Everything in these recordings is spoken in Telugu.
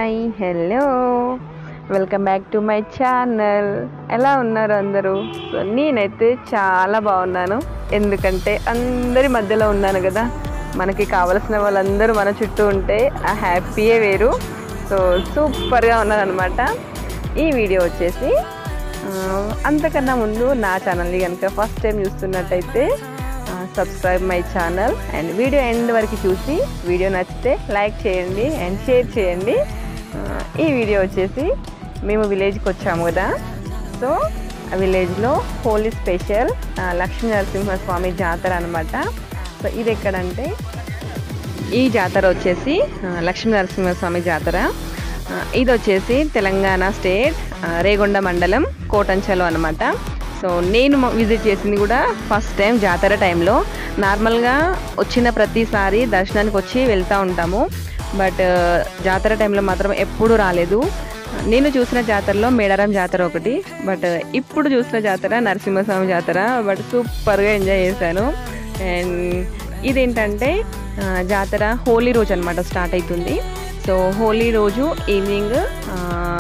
Hi hello welcome back to my channel ఎలా ఉన్నారు అందరూ సో నేనైతే చాలా బాగున్నాను ఎందుకంటే అందరి మధ్యలో ఉన్నాను కదా మనకి కావలసిన వాళ్ళందరూ మన చుట్టూ ఉంటే ఆ హ్యాపీయే వేరు సో సూపర్గా ఉన్నాను అనమాట ఈ వీడియో వచ్చేసి ఆ, అంతకన్నా ముందు నా ఛానల్ని కనుక ఫస్ట్ టైం చూస్తున్నట్టయితే subscribe my channel and video end వరకు చూసి వీడియో నచ్చితే లైక్ చేయండి అండ్ షేర్ చేయండి ఆ, ఈ వీడియో వచ్చేసి మేము విలేజ్కి వచ్చాము కదా సో ఆ విలేజ్లో హోలీ స్పెషల్ ఆ, లక్ష్మీ నరసింహస్వామి జాతర అనమాట సో ఇది ఎక్కడంటే ఈ జాతర వచ్చేసి ఆ, లక్ష్మీ నరసింహస్వామి జాతర ఆ, ఇది వచ్చేసి తెలంగాణ స్టేట్ ఆ, రేగొండ మండలం కోటంచలో అనమాట సో నేను మ- విజిట్ చేసింది కూడా ఫస్ట్ టైం జాతర టైంలో నార్మల్గా వచ్చిన ప్రతిసారి దర్శనానికి వచ్చి వెళ్తూ ఉంటాము బట్ ఆ, జాతర టైంలో మాత్రం ఎప్పుడూ రాలేదు నేను చూసిన జాతరలో మేడారం జాతర ఒకటి బట్ ఇప్పుడు చూసిన జాతర నరసింహస్వామి జాతర బట్ సూపర్గా ఎంజాయ్ చేశాను అండ్ ఇదేంటంటే ఆ, జాతర హోలీ రోజు అనమాట స్టార్ట్ అవుతుంది సో హోలీ రోజు ఈవినింగ్ ఆ,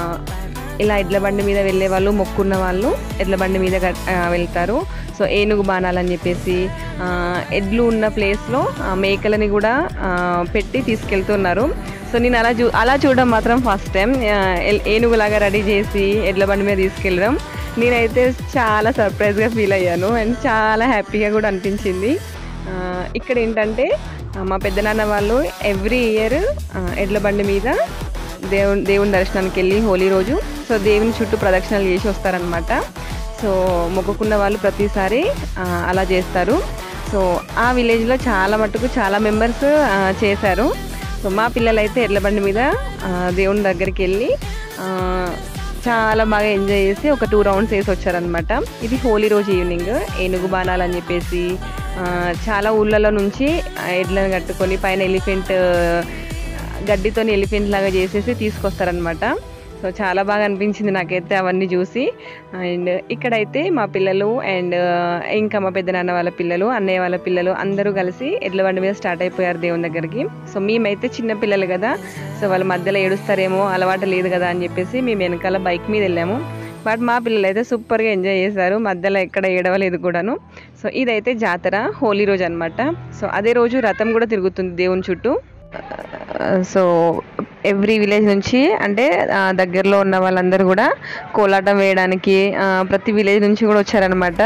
ఇలా ఎడ్ల బండి మీద వెళ్ళే వాళ్ళు మొక్కున్న వాళ్ళు ఎడ్ల బండి మీద గట్- ఆ, వెళ్తారు సో ఏనుగు బాణాలని చెప్పేసి ఆ, ఎడ్లు ఉన్న ప్లేస్లో మేకలని కూడా ఆ, పెట్టి తీసుకెళ్తున్నారు సో నేను అలా చూ అలా చూడడం మాత్రం ఫస్ట్ టైం ఏనుగులాగా రెడీ చేసి ఎడ్ల బండి మీద తీసుకెళ్ళడం నేనైతే చాలా సర్ప్రైజ్గా ఫీల్ అయ్యాను అండ్ చాలా హ్యాపీగా కూడా అనిపించింది ఆ, ఇక్కడ ఏంటంటే ఆ, మా పెద్దనాన్న వాళ్ళు ఎవ్రీ ఇయర్ ఎడ్ల బండి మీద దేవుని దేవుని దర్శనానికి వెళ్ళి హోలీ రోజు సో దేవుని చుట్టూ ప్రదక్షిణలు చేసి వస్తారనమాట సో మొక్కుకున్న వాళ్ళు ప్రతిసారి ఆ, అలా చేస్తారు సో ఆ విలేజ్లో చాలా మటుకు చాలా మెంబర్స్ చేశారు సో మా పిల్లలైతే ఎడ్ల బండి మీద ఆ, దేవుని దగ్గరికి వెళ్ళి ఆ, చాలా బాగా ఎంజాయ్ చేసి ఒక టూ రౌండ్స్ వేసి వచ్చారనమాట ఇది హోలీ రోజు ఈవినింగ్ ఏనుగు బాణాలు అని చెప్పేసి ఆ, చాలా ఊళ్ళలో నుంచి ఆ, ఎడ్లను కట్టుకొని పైన ఎలిఫెంట్ గడ్డితో ఎలిఫెంట్ లాగా చేసేసి తీసుకొస్తారనమాట సో చాలా బాగా అనిపించింది నాకైతే అవన్నీ చూసి అండ్ ఇక్కడైతే మా పిల్లలు అండ్ ఇంకా మా పెద్దనాన్న వాళ్ళ పిల్లలు అన్నయ్య వాళ్ళ పిల్లలు అందరూ కలిసి ఎడ్ల బండి మీద స్టార్ట్ అయిపోయారు దేవుని దగ్గరికి సో మేమైతే చిన్న పిల్లలు కదా సో వాళ్ళ మధ్యలో ఏడుస్తారేమో అలవాటు లేదు కదా అని చెప్పేసి మేము వెనకాల బైక్ మీద వెళ్ళాము బట్ మా పిల్లలు అయితే సూపర్గా ఎంజాయ్ చేశారు మధ్యలో ఎక్కడ ఏడవలేదు కూడాను సో ఇదైతే జాతర హోలీ రోజు అనమాట సో అదే రోజు రథం కూడా తిరుగుతుంది దేవుని చుట్టూ సో ఎవ్రీ విలేజ్ నుంచి అంటే ఆ, దగ్గరలో ఉన్న వాళ్ళందరూ కూడా కోలాటం వేయడానికి ఆ, ప్రతి విలేజ్ నుంచి కూడా వచ్చారనమాట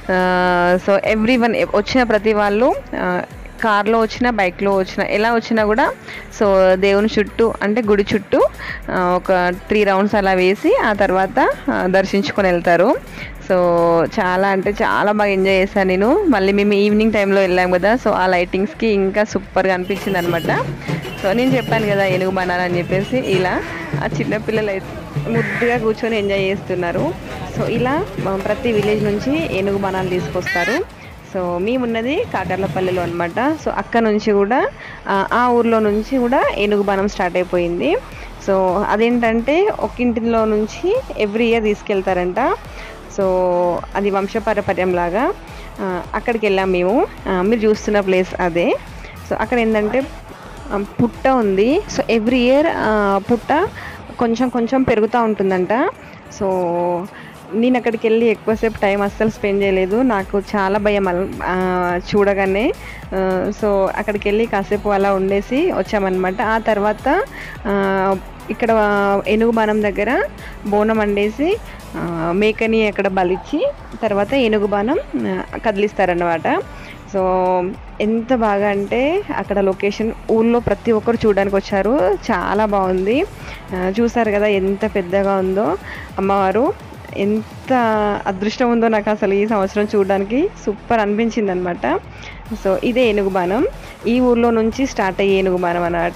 సో ఎవ్రీ వన్ వచ్చిన ప్రతి వాళ్ళు ఆ, కార్లో వచ్చినా బైక్లో వచ్చినా ఎలా వచ్చినా కూడా సో దేవుని చుట్టూ అంటే గుడి చుట్టూ ఆ, ఒక త్రీ రౌండ్స్ అలా వేసి ఆ తర్వాత ఆ, దర్శించుకొని వెళ్తారు సో చాలా అంటే చాలా బాగా ఎంజాయ్ చేశాను నేను మళ్ళీ మేము ఈవినింగ్ టైంలో వెళ్ళాం కదా సో ఆ లైటింగ్స్కి ఇంకా సూపర్గా అనిపించింది అనమాట సో నేను చెప్పాను కదా ఏనుగు బాణాలు అని చెప్పేసి ఇలా ఆ చిన్నపిల్లలు అయితే ముద్దుగా కూర్చొని ఎంజాయ్ చేస్తున్నారు సో ఇలా మ- ప్రతి విలేజ్ నుంచి ఏనుగు బాణాలు తీసుకొస్తారు సో మేమున్నది కాకర్లపల్లిలో అనమాట సో అక్కడ నుంచి కూడా ఆ, ఆ ఊర్లో నుంచి కూడా ఏనుగు బాణం స్టార్ట్ అయిపోయింది సో అదేంటంటే ఒక ఇంటిలో నుంచి ఎవ్రీ ఇయర్ తీసుకెళ్తారంట సో అది వంశపారపర్యం లాగా ఆ, అక్కడికి వెళ్ళాం మేము ఆ, మీరు చూస్తున్న ప్లేస్ అదే సో అక్కడ ఏంటంటే ఆ, పుట్ట ఉంది సో ఎవ్రీ ఇయర్ పుట్ట కొంచెం కొంచెం పెరుగుతూ ఉంటుందంట సో నేను అక్కడికి వెళ్ళి ఎక్కువసేపు టైం అస్సలు స్పెండ్ చేయలేదు నాకు చాలా భయం అల్- ఆ, చూడగానే ఆ, సో అక్కడికి వెళ్ళి కాసేపు అలా ఉండేసి వచ్చామన్నమాట ఆ తర్వాత ఆ, ఇక్కడ ఏనుగు బాణం దగ్గర బోనం వండేసి ఆ, మేకని అక్కడ బలిచ్చి తర్వాత ఏనుగు బాణం ఆ, కదిలిస్తారన్నమాట సో ఎంత బాగా అంటే అక్కడ లొకేషన్ ఊళ్ళో ప్రతి ఒక్కరు చూడడానికి వచ్చారు చాలా బాగుంది ఆ, చూసారు కదా ఎంత పెద్దగా ఉందో అమ్మవారు ఎంత అదృష్టం ఉందో నాకు అసలు ఈ సంవత్సరం చూడడానికి సూపర్ అనిపించింది అనమాట సో ఇదే ఏనుగు బాణం ఈ ఊర్లో నుంచి స్టార్ట్ అయ్యే ఏనుగు బాణం అనమాట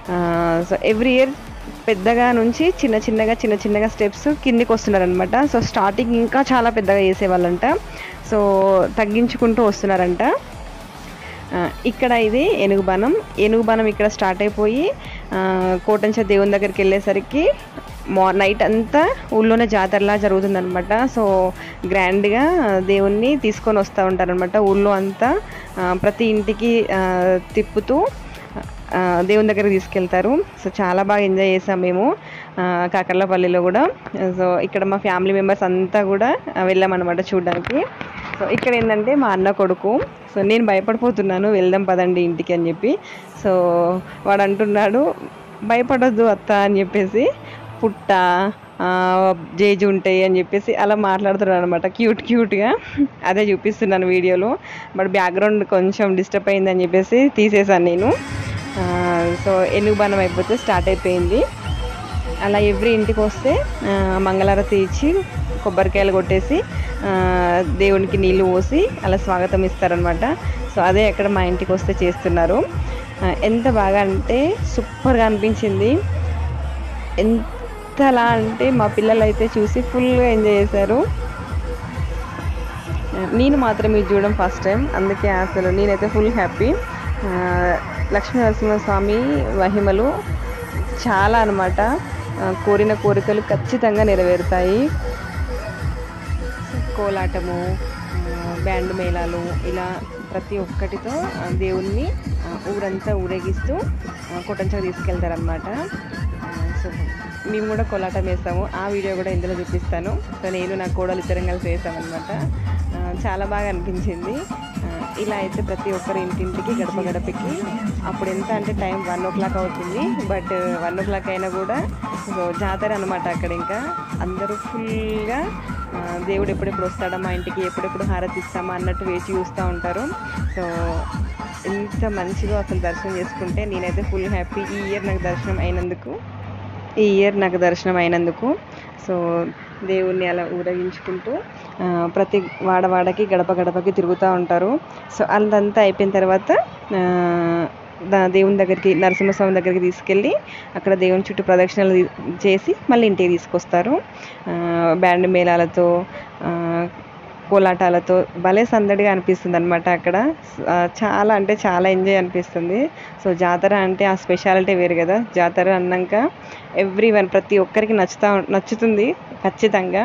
సో ఎవ్రీ ఇయర్ పెద్దగా నుంచి చిన్న చిన్నగా చిన్న చిన్నగా స్టెప్స్ కిందికి వస్తున్నారనమాట సో స్టార్టింగ్ ఇంకా చాలా పెద్దగా చేసేవాళ్ళంట సో తగ్గించుకుంటూ వస్తున్నారంట ఆ, ఇక్కడ ఇది ఏనుగు బాణం ఏనుగు బాణం ఇక్కడ స్టార్ట్ అయిపోయి ఆ, కోటంచ దేవుని దగ్గరికి వెళ్ళేసరికి మా నైట్ అంతా ఊళ్ళోనే జాతరలా జరుగుతుందనమాట సో గ్రాండ్గా దేవుణ్ణి తీసుకొని వస్తూ ఉంటారనమాట ఊళ్ళో అంతా ఆ, ప్రతి ఇంటికి ఆ, తిప్పుతూ ఆ, దేవుని దగ్గర తీసుకెళ్తారు సో చాలా బాగా ఎంజాయ్ చేసాం మేము ఆ, కాకర్లపల్లిలో కూడా సో ఇక్కడ మా ఫ్యామిలీ మెంబర్స్ అంతా కూడా ఆ, వెళ్ళామన్నమాట చూడడానికి సో ఇక్కడ ఏంటంటే మా అన్న కొడుకు సో నేను భయపడిపోతున్నాను వెళ్దాం పదండి ఇంటికి అని చెప్పి సో వాడు అంటున్నాడు భయపడొద్దు అత్త అని చెప్పేసి పుట్ట ఆ, జేజు ఉంటాయి అని చెప్పేసి అలా మాట్లాడుతున్నాడు అనమాట క్యూట్ క్యూట్గా అదే చూపిస్తున్నాను వీడియోలో బట్ బ్యాక్గ్రౌండ్ కొంచెం డిస్టర్బ్ అయిందని చెప్పేసి తీసేసాను నేను ఆ, సో ఎనుగుబానం అయిపోతే స్టార్ట్ అయిపోయింది అలా ఎవ్రీ ఇంటికి వస్తే ఆ, మంగళారతి ఇచ్చి కొబ్బరికాయలు కొట్టేసి ఆ, దేవునికి నీళ్లు పోసి అలా స్వాగతం ఇస్తారనమాట సో అదే అక్కడ మా ఇంటికి వస్తే చేస్తున్నారు ఆ, ఎంత బాగా అంటే సూపర్గా అనిపించింది ఎంతలా అంటే మా పిల్లలు అయితే చూసి ఫుల్గా ఎంజాయ్ చేశారు నేను మాత్రం ఇది చూడడం ఫస్ట్ టైం అందుకే అసలు నేనైతే ఫుల్ హ్యాపీ లక్ష్మీ నరసింహస్వామి మహిమలు చాలా అనమాట కోరిన కోరికలు ఖచ్చితంగా నెరవేరుతాయి కోలాటము ఆ, బ్యాండ్ మేళాలు ఇలా ప్రతి ఒక్కటితో ఆ, దేవుణ్ణి ఆ, ఊరంతా ఊరేగిస్తూ ఆ, కొట్టంచకు తీసుకెళ్తారనమాట సో మేము కూడా కోలాటం వేస్తాము ఆ వీడియో కూడా ఇందులో చూపిస్తాను సో నేను నా కోడలు ఇద్దరం కలిసి వేసామన్నమాట ఆ, చాలా బాగా అనిపించింది ఆ, ఇలా అయితే ప్రతి ఒక్కరి ఇంటింటికి గడప గడపకి అప్పుడు ఎంత అంటే టైం వన్ ఓ క్లాక్ అవుతుంది బట్ వన్ ఓ క్లాక్ అయినా కూడా సో జాతర అనమాట అక్కడ ఇంకా అందరూ ఫుల్గా ఆ, దేవుడు ఎప్పుడెప్పుడు వస్తాడా మా ఇంటికి ఎప్పుడెప్పుడు హారతి ఇస్తామా అన్నట్టు వేచి చూస్తూ ఉంటారు సో ఎంత మంచిగా అసలు దర్శనం చేసుకుంటే నేనైతే ఫుల్ హ్యాపీ ఈ ఇయర్ నాకు దర్శనం అయినందుకు ఈ ఇయర్ నాకు దర్శనం అయినందుకు సో దేవుణ్ణి అలా ఊరేగించుకుంటూ ఆ, ప్రతి వాడవాడకి గడప గడపకి తిరుగుతూ ఉంటారు సో అదంతా అయిపోయిన తర్వాత ఆ, దా- దేవుని దగ్గరికి నరసింహస్వామి దగ్గరికి తీసుకెళ్ళి అక్కడ దేవుని చుట్టూ ప్రదక్షిణలు తీ- చేసి మళ్ళీ ఇంటికి తీసుకొస్తారు ఆ, బ్యాండ్ మేళాలతో ఆ, కోలాటాలతో భలే సందడిగా అనిపిస్తుంది అనమాట అక్కడ ఆ, చాలా అంటే చాలా ఎంజాయ్ అనిపిస్తుంది సో జాతర అంటే ఆ స్పెషాలిటీ వేరు కదా జాతర అన్నాక ఎవ్రీ వన్ ప్రతి ఒక్కరికి నచ్చుతా నచ్చుతుంది ఖచ్చితంగా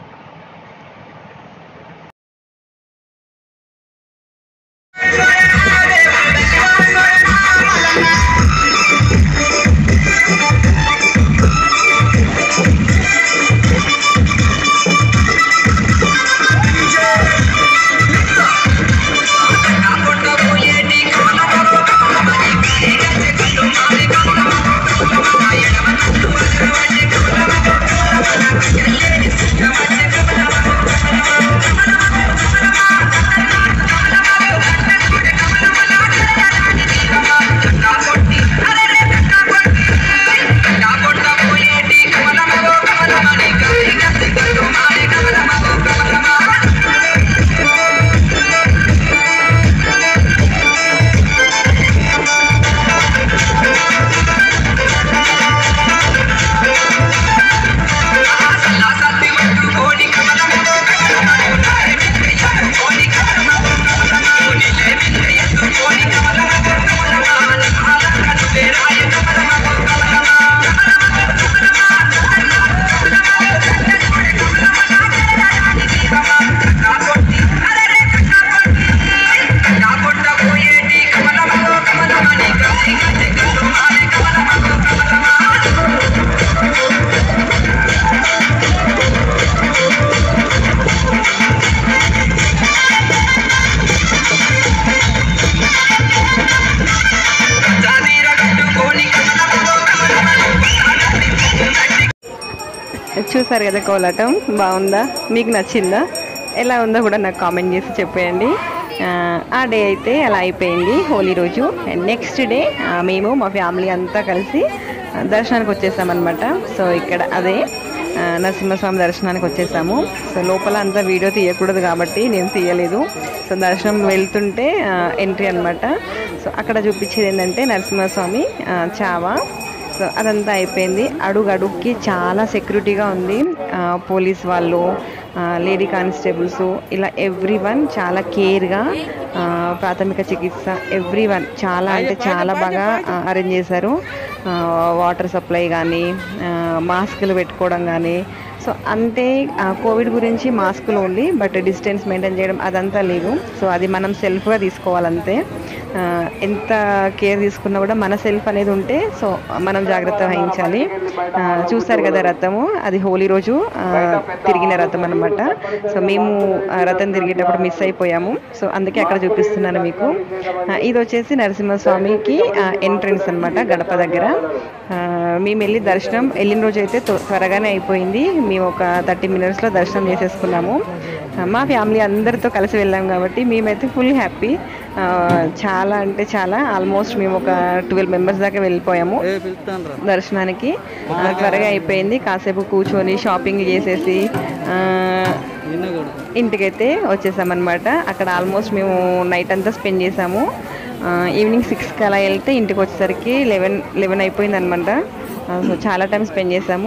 చూసారు కదా కోలాటం బాగుందా మీకు నచ్చిందా ఎలా ఉందో కూడా నాకు కామెంట్ చేసి చెప్పేయండి ఆ, ఆ డే అయితే అలా అయిపోయింది హోలీ రోజు అండ్ నెక్స్ట్ డే మేము మా ఫ్యామిలీ అంతా కలిసి ఆ, దర్శనానికి వచ్చేసామన్నమాట సో ఇక్కడ అదే ఆ, నరసింహస్వామి దర్శనానికి వచ్చేసాము సో లోపల అంతా వీడియో తీయకూడదు కాబట్టి నేను తీయలేదు సో దర్శనం వెళ్తుంటే ఎంట్రీ అన్నమాట సో అక్కడ చూపించేది ఏంటంటే నరసింహస్వామి ఆ, చావా సో అదంతా అయిపోయింది అడుగు అడుగుకి చాలా సెక్యూరిటీగా ఉంది ఆ, పోలీస్ వాళ్ళు ఆ, లేడీ కానిస్టేబుల్స్ ఇలా ఎవ్రీ వన్ చాలా కేర్గా ఆ, ప్రాథమిక చికిత్స ఎవ్రీ వన్ చాలా అంటే చాలా బాగా ఆ, అరేంజ్ చేశారు ఆ, వాటర్ సప్లై కానీ ఆ, మాస్కులు పెట్టుకోవడం కానీ సో అంతే ఆ, కోవిడ్ గురించి మాస్కులు ఓన్లీ బట్ డిస్టెన్స్ మెయింటైన్ చేయడం అదంతా లేదు సో అది మనం సెల్ఫ్గా తీసుకోవాలంతే ఆ, ఎంత కేర్ తీసుకున్నా కూడా మన సెల్ఫ్ అనేది ఉంటే సో మనం జాగ్రత్త వహించాలి ఆ, చూస్తారు కదా రథము అది హోలీ రోజు ఆ, తిరిగిన రథం అనమాట సో మేము ఆ రథం తిరిగేటప్పుడు మిస్ అయిపోయాము సో అందుకే అక్కడ చూపిస్తున్నాను మీకు ఆ, ఇది వచ్చేసి నరసింహస్వామికి ఎంట్రన్స్ అన్నమాట గడప దగ్గర ఆ, మేము వెళ్ళి దర్శనం వెళ్ళిన రోజు అయితే త్వ- త్వరగానే అయిపోయింది మేము ఒక థర్టీ మినిట్స్లో దర్శనం చేసేసుకున్నాము ఆ, మా ఫ్యామిలీ అందరితో కలిసి వెళ్ళాం కాబట్టి మేమైతే ఫుల్ హ్యాపీ చాలా అంటే చాలా ఆల్మోస్ట్ మేము ఒక ట్వెల్వ్ మెంబర్స్ దాకా వెళ్ళిపోయాము దర్శనానికి ఆ, త్వరగా అయిపోయింది కాసేపు కూర్చొని షాపింగ్ చేసేసి ఆ, ఇంటికైతే వచ్చేసామన్నమాట అక్కడ ఆల్మోస్ట్ మేము నైట్ అంతా స్పెండ్ చేసాము ఆ, ఈవినింగ్ సిక్స్కి అలా వెళ్తే ఇంటికి వచ్చేసరికి లెవెన్ లెవెన్ అయిపోయింది అనమాట సో చాలా టైం స్పెండ్ చేసాము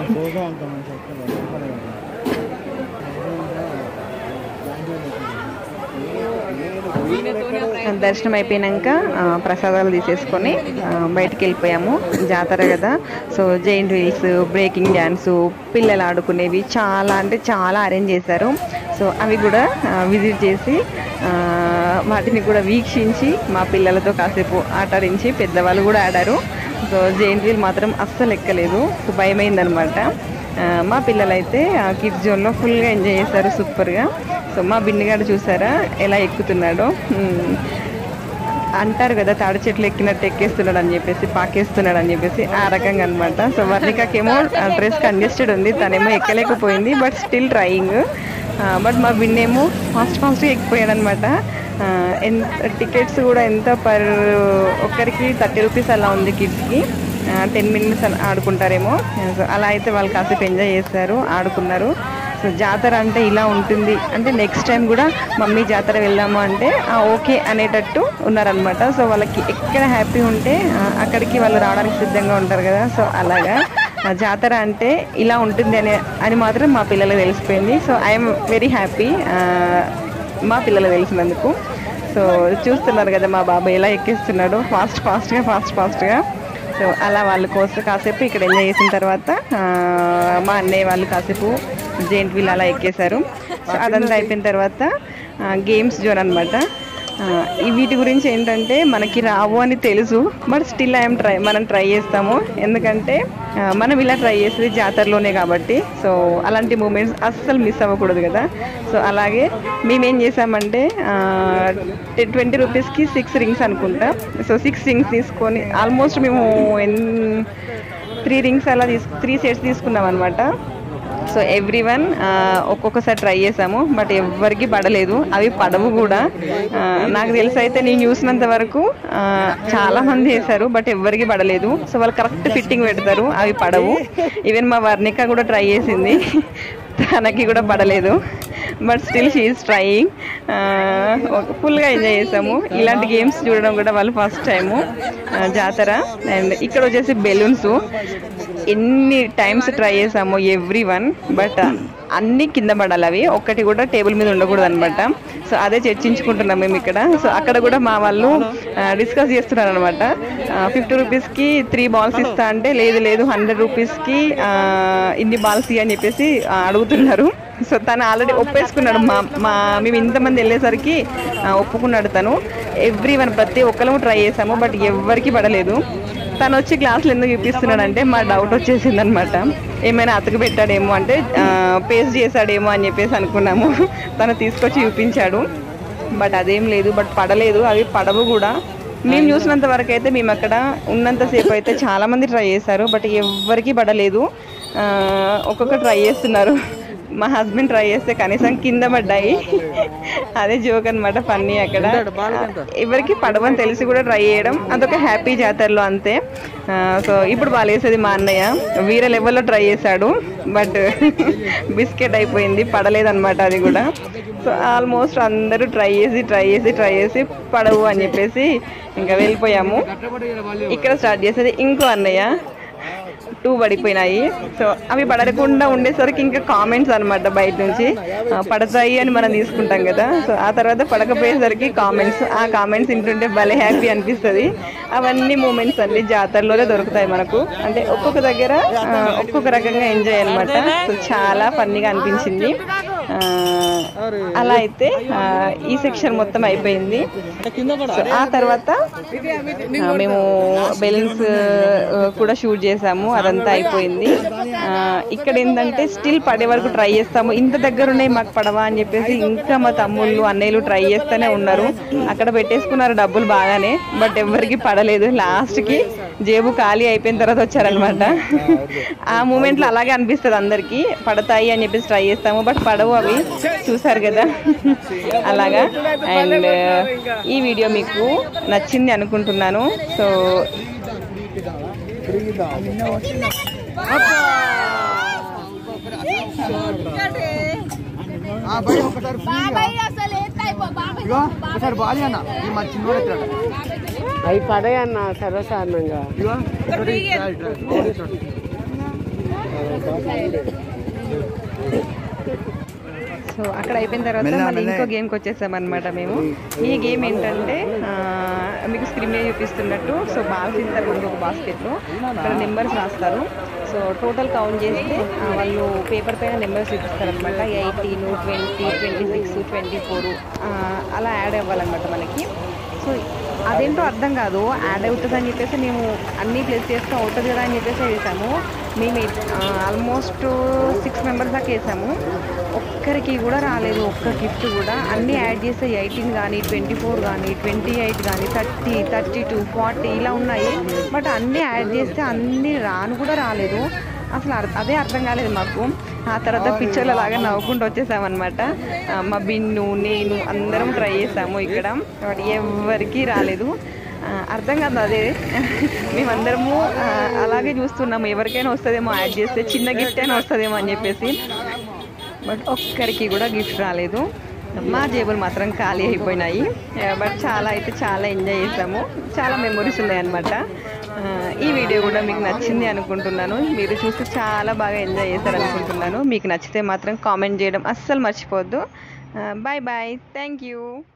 దర్శనం అయిపోయినాక ఆ, ప్రసాదాలు తీసేసుకొని ఆ, బయటికి వెళ్ళిపోయాము జాతర కదా so giant wheels breaking dance పిల్లలు ఆడుకునేవి చాలా అంటే చాలా అరేంజ్ చేశారు సో అవి కూడా విజిట్ చేసి ఆ, వాటిని కూడా వీక్షించి మా పిల్లలతో కాసేపు ఆటాడించి పెద్దవాళ్ళు కూడా ఆడారు సో జైంట్ వీల్ మాత్రం అస్సలు ఎక్కలేదు సో భయమైందనమాట ఆ, మా పిల్లలైతే కిడ్స్ జోన్లో ఫుల్గా ఎంజాయ్ చేశారు సూపర్గా సో మా బిన్నిగాడు చూసారా ఎలా ఎక్కుతున్నాడో మ్మ్. అంటారు కదా తాడి చెట్లు ఎక్కినట్టు ఎక్కేస్తున్నాడు అని చెప్పేసి పాకేస్తున్నాడు అని చెప్పేసి ఆ రకంగా అనమాట సో వర్ణికకేమో డ్రెస్ కంజెస్టెడ్ ఉంది తనేమో ఎక్కలేకపోయింది బట్ స్టిల్ ట్రయింగ్ బట్ మా బిన్నేమో ఫాస్ట్ ఫాస్ట్గా ఎక్కిపోయాడు అనమాట ఎంత టికెట్స్ కూడా ఎంత పర్ ఒక్కరికి థర్టీ రూపీస్ అలా ఉంది కిడ్స్కి టెన్ మినిట్స్ ఆడుకుంటారేమో సో అలా అయితే వాళ్ళు కాసేపు ఎంజాయ్ చేశారు ఆడుకున్నారు సో జాతర అంటే ఇలా ఉంటుంది అంటే నెక్స్ట్ టైం కూడా మమ్మీ జాతర వెళ్దాము అంటే ఆ, ఓకే అనేటట్టు ఉన్నారనమాట సో వాళ్ళకి ఎక్కడ హ్యాపీ ఉంటే ఆ, అక్కడికి వాళ్ళు రావడానికి సిద్ధంగా ఉంటారు కదా సో అలాగా ఆ, జాతర అంటే ఇలా ఉంటుంది అని అని మాత్రం మా పిల్లలకు తెలిసిపోయింది సో ఐఎమ్ వెరీ హ్యాపీ మా పిల్లలు తెలిసినందుకు సో చూస్తున్నారు కదా మా బాబాయ్ ఎలా ఎక్కిస్తున్నాడు ఫాస్ట్ ఫాస్ట్గా ఫాస్ట్ ఫాస్ట్గా సో అలా వాళ్ళ కోసం కాసేపు ఇక్కడ ఎంజాయ్ చేసిన తర్వాత ఆ, మా అన్నయ్య వాళ్ళు కాసేపు జెయింట్ వీల్ అలా ఎక్కేశారు సో అదంతా అయిపోయిన తర్వాత గేమ్స్ జోన్ అనమాట ఈ వీటి గురించి ఏంటంటే మనకి రావు అని తెలుసు బట్ స్టిల్ ఐఎమ్ ట్రై మనం ట్రై చేస్తాము ఎందుకంటే ఆ, మనం ఇలా ట్రై చేసేది జాతరలోనే కాబట్టి సో అలాంటి మూమెంట్స్ అస్సలు మిస్ అవ్వకూడదు కదా సో అలాగే మేమేం చేసామంటే ట్వంటీ రూపీస్కి సిక్స్ రింగ్స్ అనుకుంటా సో సిక్స్ రింగ్స్ తీసుకొని ఆల్మోస్ట్ మేము ఎన్ త్రీ రింగ్స్ అలా తీసు త్రీ సెట్స్ తీసుకున్నాం అనమాట సో ఎవ్రీ వన్ ఒక్కొక్కసారి ట్రై చేసాము బట్ ఎవ్వరికి పడలేదు అవి పడవు కూడా ఆ, నాకు తెలిసి అయితే నేను చూసినంత వరకు ఆ, చాలా మంది వేశారు బట్ ఎవ్వరికి పడలేదు సో వాళ్ళు కరెక్ట్ ఫిట్టింగ్ పెడతారు అవి పడవు ఈవెన్ మా వర్ణిక కూడా ట్రై చేసింది తనకి కూడా పడలేదు బట్ స్టిల్ షీఈస్ ట్రయింగ్ ఫుల్గా ఎంజాయ్ చేసాము ఇలాంటి గేమ్స్ చూడడం కూడా వాళ్ళు ఫస్ట్ టైము జాతర అండ్ ఇక్కడ వచ్చేసి బెలూన్స్ ఎన్ని టైమ్స్ ట్రై చేసాము ఎవ్రీ వన్ బట్ అన్ని కింద పడాలి అవి ఒక్కటి కూడా టేబుల్ మీద ఉండకూడదు అనమాట సో అదే చర్చించుకుంటున్నాం మేము ఇక్కడ సో అక్కడ కూడా మా వాళ్ళు డిస్కస్ చేస్తున్నారు అనమాట ఫిఫ్టీ రూపీస్కి త్రీ బాల్స్ ఇస్తా అంటే లేదు లేదు హండ్రెడ్ రూపీస్కి ఇన్ని బాల్స్ అని చెప్పేసి ఆ, అడుగుతున్నారు సో తను ఆల్రెడీ ఒప్పేసుకున్నాడు మా మా మేము ఇంతమంది వెళ్ళేసరికి ఆ, ఒప్పుకున్నాడు తను ఎవ్రీ వన్ ప్రతి ఒక్కరము ట్రై చేసాము బట్ ఎవ్వరికి పడలేదు తను వచ్చి క్లాసులు ఎందుకు చూపిస్తున్నాడు అంటే మా డౌట్ వచ్చేసింది అనమాట ఏమైనా అతకు పెట్టాడేమో అంటే పేస్ట్ చేశాడేమో అని చెప్పేసి అనుకున్నాము తను తీసుకొచ్చి చూపించాడు బట్ అదేం లేదు బట్ పడలేదు అవి పడవు కూడా మేము చూసినంత వరకు అయితే మేము అక్కడ ఉన్నంతసేపు అయితే చాలా మంది ట్రై చేశారు బట్ ఎవ్వరికి పడలేదు ఆ, ఒక్కొక్క ట్రై చేస్తున్నారు మా హస్బెండ్ ట్రై చేస్తే కనీసం కింద పడ్డాయి అదే జోక్ అనమాట ఫన్నీ అక్కడ ఎవరికి పడవని తెలిసి కూడా ట్రై చేయడం అదొక హ్యాపీ జాతరలో అంతే సో ఇప్పుడు బాగా వేసేది మా అన్నయ్య వీర లెవెల్లో ట్రై చేశాడు బట్ బిస్కెట్ అయిపోయింది పడలేదన్నమాట అది కూడా సో ఆల్మోస్ట్ అందరూ ట్రై చేసి ట్రై చేసి ట్రై చేసి పడవు అని చెప్పేసి ఇంకా వెళ్ళిపోయాము ఇక్కడ స్టార్ట్ చేసేది ఇంకో అన్నయ్య టూ పడిపోయినాయి సో అవి పడకుండా ఉండేసరికి ఇంకా కామెంట్స్ అన్నమాట బయట నుంచి ఆ, పడతాయి అని మనం తీసుకుంటాం కదా సో ఆ తర్వాత పడకపోయేసరికి కామెంట్స్ ఆ కామెంట్స్ వింటుంటే భలే హ్యాపీ అనిపిస్తుంది అవన్నీ మూమెంట్స్ అన్ని జాతరలోనే దొరుకుతాయి మనకు అంటే ఒక్కొక్క దగ్గర ఆ, ఒక్కొక్క రకంగా ఎంజాయ్ అనమాట సో చాలా ఫన్నీగా అనిపించింది ఆ, అలా అయితే ఆ, ఈ సెక్షన్ మొత్తం అయిపోయింది సో ఆ తర్వాత ఆ, మేము బెలూన్స్ కూడా షూట్ చేసాము అదంతా అయిపోయింది ఆ, ఇక్కడ ఏంటంటే స్టిల్ పడే వరకు ట్రై చేస్తాము ఇంత దగ్గర ఉన్నాయి మాకు పడవా అని చెప్పేసి ఇంకా మా తమ్ముళ్ళు అన్నయ్యలు ట్రై చేస్తూనే ఉన్నారు అక్కడ పెట్టేసుకున్నారు డబ్బులు బాగానే బట్ ఎవరికి పడలేదు లాస్ట్ కి జేబు ఖాళీ అయిపోయిన తర్వాత వచ్చారనమాట ఆ మూమెంట్ లో అలాగే అనిపిస్తుంది అందరికి పడతాయి అని చెప్పేసి ట్రై చేస్తాము బట్ పడవు అవి చూసారు కదా అలాగా అండ్ ఈ వీడియో మీకు నచ్చింది అనుకుంటున్నాను సో బాబాయ్ అసలు ఎత్తాయి బాబాయ్ ఒకసారి బాలి అన్న ఈ మా చిన్నోడు ఎత్తాడు అవి పడయన్న సర్వసాధారణంగా ఇగో ఒకటి ఇట్లా, ఇట్లా, ఇట్లా. సో అక్కడ అయిపోయిన తర్వాత మెల్ల, మళ్ళీ మెల్ల. ఇంకో గేమ్కి వచ్చేసాం అనమాట మేము ఈ గేమ్ ఏంటంటే ఆ, మీకు స్క్రీన్ మీద చూపిస్తున్నట్టు సో బాల్స్ ఇస్తారు మనకు ఒక బాస్కెట్లో అక్కడ నెంబర్స్ రాస్తారు సో టోటల్ కౌంట్ చేస్తే ఆ, వాళ్ళు పేపర్ పైన నెంబర్స్ చూపిస్తారు అనమాట eighteen twenty twenty six twenty four అలా యాడ్ అవ్వాలన్నమాట మనకి సో అదేంటో అర్థం కాదు యాడ్ అవుతుంది అని చెప్పేసి మేము అన్నీ ప్లేస్ చేస్తే అవుతుంది కదా అని చెప్పేసి వేసాము మేము ఆల్మోస్ట్ సిక్స్ మెంబర్స్ దాకా వేసాము ఒక్కరికి కూడా రాలేదు ఒక్క గిఫ్ట్ కూడా అన్నీ యాడ్ చేస్తే ఎయిటీన్ కానీ ట్వంటీ ఫోర్ కానీ ట్వంటీ ఎయిట్ కానీ థర్టీ థర్టీ టూ ఫార్టీ ఇలా ఉన్నాయి బట్ అన్నీ యాడ్ చేస్తే అన్నీ రాను కూడా రాలేదు అసలు అర్- అదే అర్థం కాలేదు మాకు ఆ తర్వాత పిక్చర్ల లాగా నవ్వుకుంటూ వచ్చేసామన్నమాట ఆ, మా బిన్ను నేను అందరం ట్రై చేసాము ఇక్కడ బట్ ఎవరికి రాలేదు ఆ, అర్థం కాదు అదే మేమందరము ఆ, అలాగే చూస్తున్నాము ఎవరికైనా వస్తుందేమో యాడ్ చేస్తే చిన్న గిఫ్ట్ అయినా వస్తుందేమో అని చెప్పేసి బట్ ఒక్కరికి కూడా గిఫ్ట్ రాలేదు మా జేబులు మాత్రం ఖాళీ అయిపోయినాయి ఆ, బట్ చాలా అయితే చాలా ఎంజాయ్ చేసాము చాలా మెమొరీస్ ఉన్నాయన్నమాట ఆ, ఈ వీడియో కూడా మీకు నచ్చింది అనుకుంటున్నాను మీరు చూసి చాలా బాగా ఎంజాయ్ చేశారు అనుకుంటున్నాను మీకు నచ్చితే మాత్రం కామెంట్ చేయడం అస్సలు మర్చిపోవద్దు బాయ్ బాయ్ థ్యాంక్ యూ